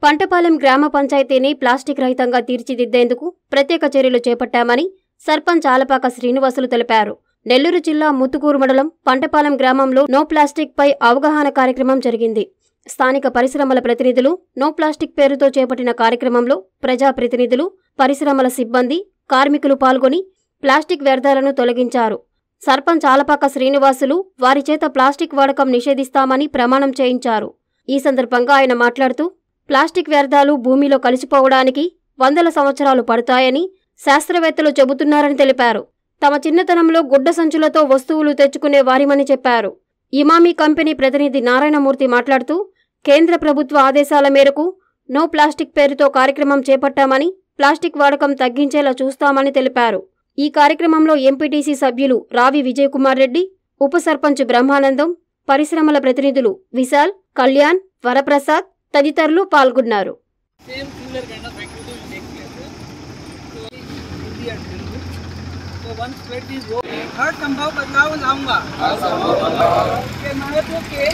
పంటపాలెం గ్రామ పంచాయతీని ప్లాస్టిక్ రహితంగా తీర్చిదిద్దేందుకు ప్రత్యేక చర్యలు చేపట్టామని సర్పంచ్ ఆలపాక శ్రీనివాసులు తెలిపారు నెల్లూరు జిల్లా ముత్తుకూరు మండలం పంటపాలెం గ్రామంలో నో ప్లాస్టిక్ పై అవగాహన కార్యక్రమం జరిగింది స్థానిక పరిశ్రమల ప్రతినిధులు నో ప్లాస్టిక్ పేరుతో చేపట్టిన కార్యక్రమంలో ప్రజాప్రతినిధులు పరిశ్రమల సిబ్బంది కార్మికులు పాల్గొని ప్లాస్టిక్ వ్యర్థాలను తొలగించారు సర్పంచ్ ఆలపాక శ్రీనివాసులు వారి చేత ప్లాస్టిక్ వాడకం నిషేధిస్తామని ప్రమాణం చేయించారు ఈ సందర్భంగా ఆయన మాట్లాడుతూ ప్లాస్టిక్ వ్యర్థాలు భూమిలో కలిసిపోవడానికి వందల సంవత్సరాలు పడతాయని శాస్త్రవేత్తలు చెబుతున్నారని తెలిపారు తమ చిన్నతనంలో గుడ్డ సంచులతో వస్తువులు తెచ్చుకునే వారిమని చెప్పారు ఇమామి కంపెనీ ప్రతినిధి నారాయణమూర్తి మాట్లాడుతూ కేంద్ర ప్రభుత్వ ఆదేశాల మేరకు నో ప్లాస్టిక్ పేరుతో కార్యక్రమం చేపట్టామని ప్లాస్టిక్ వాడకం తగ్గించేలా చూస్తామని తెలిపారు ఈ కార్యక్రమంలో ఎంపీటీసీ సభ్యులు రావి విజయకుమార్ రెడ్డి ఉప సర్పంచ్ బ్రహ్మానందం పరిశ్రమల ప్రతినిధులు విశాల్ కళ్యాణ్ వరప్రసాద్ తదితరులు పాల్గొన్నారు same similar kind of activity will take place. So, India will do. So once spread is over, हर संभव बदलाव लाऊंगा के महत्व के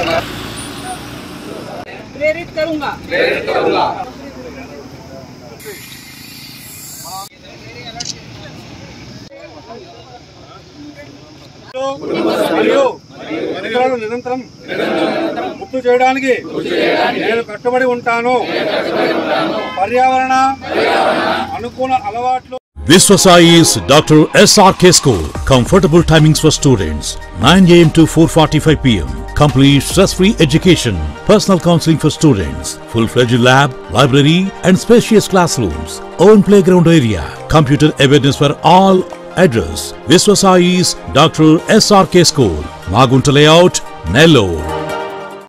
प्रेरित करूंगा प्रेरित करूंगा మరియు పరికరాలు నిరంతరం గుర్తు చేయడానికి నేను కట్టుబడి ఉంటాను పర్యావరణ అనుకూల అలవాట్లు Viswasai's Dr. SRK School. Comfortable timings for students 9 am to 4:45 pm. Complete stress-free education. Personal counseling for students. Full-fledged lab, library, and spacious classrooms. Own playground area. Computer awareness for all. Address: Viswasai's Dr. SRK School. Magunta Layout, Nellore.